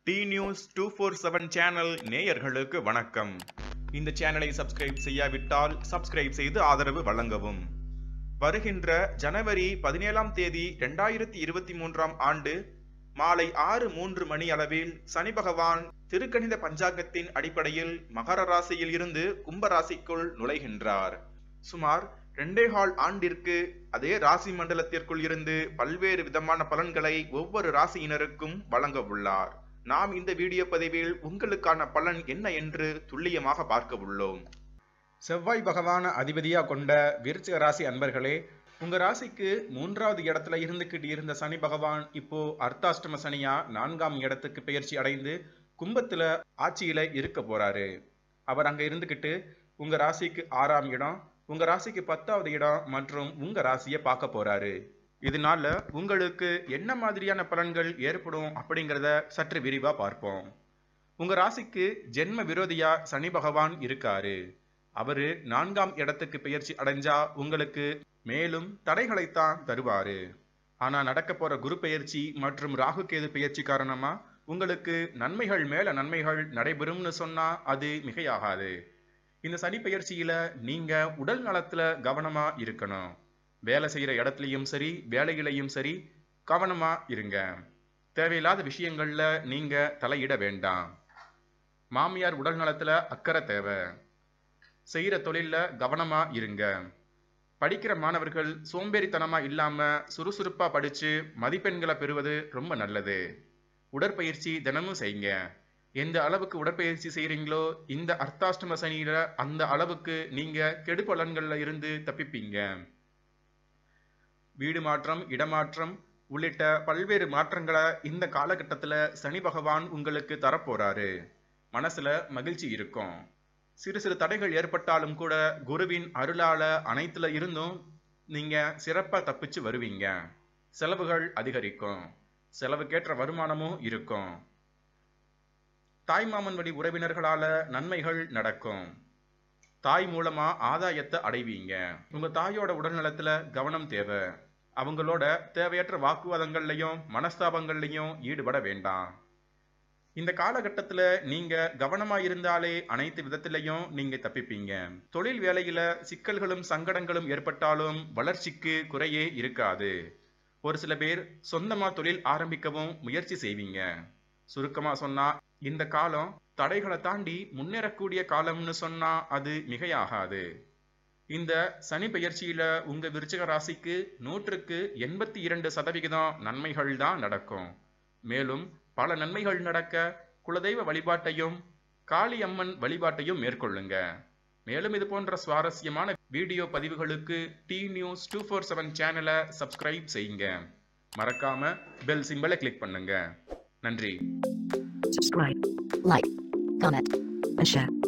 D news two four seven channel நேயர்களுக்கு வணக்கம் இந்த சேனலை சப்ஸ்கிரைப் செய்யாவிட்டால் சப்ஸ்கிரைப் செய்து ஆதரவு வழங்கவும் வருகின்ற ஜனவரி பதினேழாம் தேதி இரண்டாயிரத்தி இருபத்தி மூன்றாம் ஆண்டு மாலை ஆறு மூன்று மணி அளவில் சனி பகவான் திருக்கணித பஞ்சாங்கத்தின் அடிப்படையில் மகர ராசியில் இருந்து கும்ப ராசிக்குள் நுழைகின்றார் சுமார் ரெண்டே கால் ஆண்டிற்கு அதே ராசி மண்டலத்திற்குள் இருந்து பல்வேறு விதமான பலன்களை ஒவ்வொரு ராசியினருக்கும் வழங்க உள்ளார் நாம் இந்த வீடியோ பதிவில் உங்களுக்கான பலன் என்ன என்று துல்லியமாக பார்க்க உள்ளோம் செவ்வாய் பகவான அதிபதியா கொண்ட விருச்சிக ராசி அன்பர்களே உங்க ராசிக்கு மூன்றாவது இடத்துல இருந்துகிட்டு இருந்த சனி பகவான் இப்போ அர்த்தாஷ்டம சனியா நான்காம் இடத்துக்கு பெயர்ச்சி அடைந்து கும்பத்துல ஆட்சியில இருக்க போறாரு அவர் அங்க இருந்துகிட்டு உங்க ராசிக்கு ஆறாம் இடம் உங்க ராசிக்கு பத்தாவது இடம் மற்றும் உங்க ராசியை பார்க்க போறாரு இதனால உங்களுக்கு என்ன மாதிரியான பலன்கள் ஏற்படும் அப்படிங்கிறத சற்று விரிவா பார்ப்போம் உங்க ராசிக்கு ஜென்ம விரோதியா சனி பகவான் இருக்காரு அவரு நான்காம் இடத்துக்கு பெயர்ச்சி அடைஞ்சா உங்களுக்கு மேலும் தடைகளைத்தான் தருவாரு ஆனா நடக்க போற குரு பெயர்ச்சி மற்றும் ராகு கேது பெயர்ச்சி காரணமா உங்களுக்கு நன்மைகள் மேல நன்மைகள் நடைபெறும்னு சொன்னா அது மிகையாகாது இந்த சனி பெயர்ச்சியில நீங்க உடல் நலத்துல கவனமா இருக்கணும் வேலை செய்யற இடத்துலயும் சரி வேலையிலையும் சரி கவனமா இருங்க தேவையில்லாத விஷயங்கள்ல நீங்க தலையிட வேண்டாம் மாமியார் உடல் நலத்துல அக்கறை தேவை செய்யற தொழில்ல கவனமா இருங்க படிக்கிற மாணவர்கள் சோம்பேறித்தனமா இல்லாம சுறுசுறுப்பா படிச்சு மதிப்பெண்களை பெறுவது ரொம்ப நல்லது உடற்பயிற்சி தினமும் செய்யுங்க எந்த அளவுக்கு உடற்பயிற்சி செய்றீங்களோ இந்த அர்த்தாஷ்டம சனியில அந்த அளவுக்கு நீங்க கெடு பலன்கள்ல இருந்து தப்பிப்பீங்க வீடு மாற்றம் இடமாற்றம் உள்ளிட்ட பல்வேறு மாற்றங்களை இந்த காலகட்டத்துல சனி பகவான் உங்களுக்கு தரப்போறாரு மனசுல மகிழ்ச்சி இருக்கும் சிறு சிறு தடைகள் ஏற்பட்டாலும் கூட குருவின் அருளால அனைத்துல இருந்தும் நீங்க சிறப்பா தப்பிச்சு வருவீங்க செலவுகள் அதிகரிக்கும் செலவுக்கேற்ற வருமானமும் இருக்கும் தாய்மாமன் வழி உறவினர்களால நன்மைகள் நடக்கும் தாய் மூலமா ஆதாயத்தை அடைவீங்க உங்க தாயோட உடல்நலத்துல கவனம் தேவை அவங்களோட தேவையற்ற வாக்குவாதங்கள்லையும் மனஸ்தாபங்கள்லையும் ஈடுபட வேண்டாம் இந்த காலகட்டத்துல நீங்க கவனமா இருந்தாலே அனைத்து விதத்திலையும் நீங்க தப்பிப்பீங்க தொழில் வேலையில சிக்கல்களும் சங்கடங்களும் ஏற்பட்டாலும் வளர்ச்சிக்கு குறையே இருக்காது ஒரு சில பேர் சொந்தமா தொழில் ஆரம்பிக்கவும் முயற்சி செய்வீங்க சுருக்கமா சொன்னா இந்த காலம் தடைகளை தாண்டி முன்னேறக்கூடிய காலம்னு சொன்னா அது மிகையாகாது இந்த சனி பெயர்ச்சியில உங்க விருச்சிக ராசிக்கு நூற்றுக்கு எண்பத்தி இரண்டு சதவிகிதம் நன்மைகள் தான் நடக்கும் மேலும் பல நன்மைகள் நடக்க குலதெய்வ வழிபாட்டையும் காளி அம்மன் வழிபாட்டையும் மேற்கொள்ளுங்க மேலும் இது போன்ற சுவாரஸ்யமான வீடியோ பதிவுகளுக்கு T news two four seven சேனலை சப்ஸ்கிரைப் செய்யுங்க மறக்காம பெல் சிம்பலை கிளிக் பண்ணுங்க நன்றி subscribe, like, comment, and share.